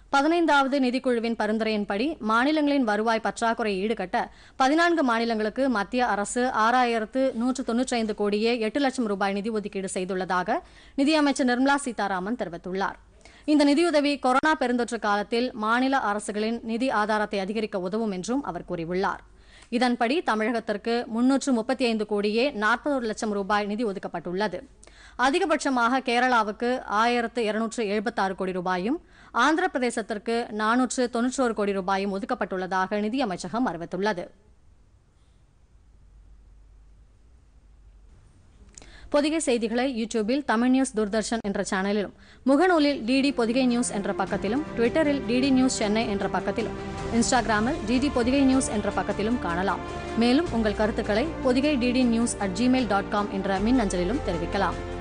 பதினைந்தாவது நிதிக்குழுவின் பரிந்துரையின்படி மாநிலங்களின் வருவாய் பற்றாக்குறை ஈடுகட்ட பதினான்கு மாநிலங்களுக்கு மத்திய அரசு ஆறாயிரத்து நூற்று தொன்னூற்றி ஐந்து கோடியே எட்டு லட்சம் ரூபாய் நிதி ஒதுக்கீடு செய்துள்ளதாக நிதியமைச்சர் நிர்மலா சீதாராமன் தெரிவித்துள்ளார் இந்த நிதியுதவி கொரோனா பெருந்தொற்று காலத்தில் மாநில அரசுகளின் நிதி ஆதாரத்தை அதிகரிக்க உதவும் என்றும் அவர் கூறியுள்ளார் இதன்படி தமிழகத்திற்கு முன்னூற்று முப்பத்தி ஐந்து கோடியே நாற்பது லட்சம் ரூபாய் நிதி ஒதுக்கப்பட்டுள்ளது அதிகபட்சமாக கேரளாவுக்கு ஆயிரத்து இருநூற்று எழுபத்தாறு கோடி ரூபாயும் ஆந்திர பிரதேசத்திற்கு நானூற்று தொன்னூற்றோரு கோடி ரூபாயும் ஒதுக்கப்பட்டுள்ளதாக நிதியமைச்சகம் அறிவித்துள்ளது பொதிகை செய்திகளை யூடியூபில் தமிழ் நியூஸ் தூர்தர்ஷன் என்ற சேனலிலும் முகநூலில் டிடி பொதிகை நியூஸ் என்ற பக்கத்திலும் ட்விட்டரில் டிடி நியூஸ் சென்னை என்ற பக்கத்திலும் இன்ஸ்டாகிராமில் டிடி பொதிகை நியூஸ் என்ற பக்கத்திலும் காணலாம் மேலும் உங்கள் கருத்துக்களை Podhigai DD news at Gmail dot com என்ற மின் அஞ்சலிலும் தெரிவிக்கலாம்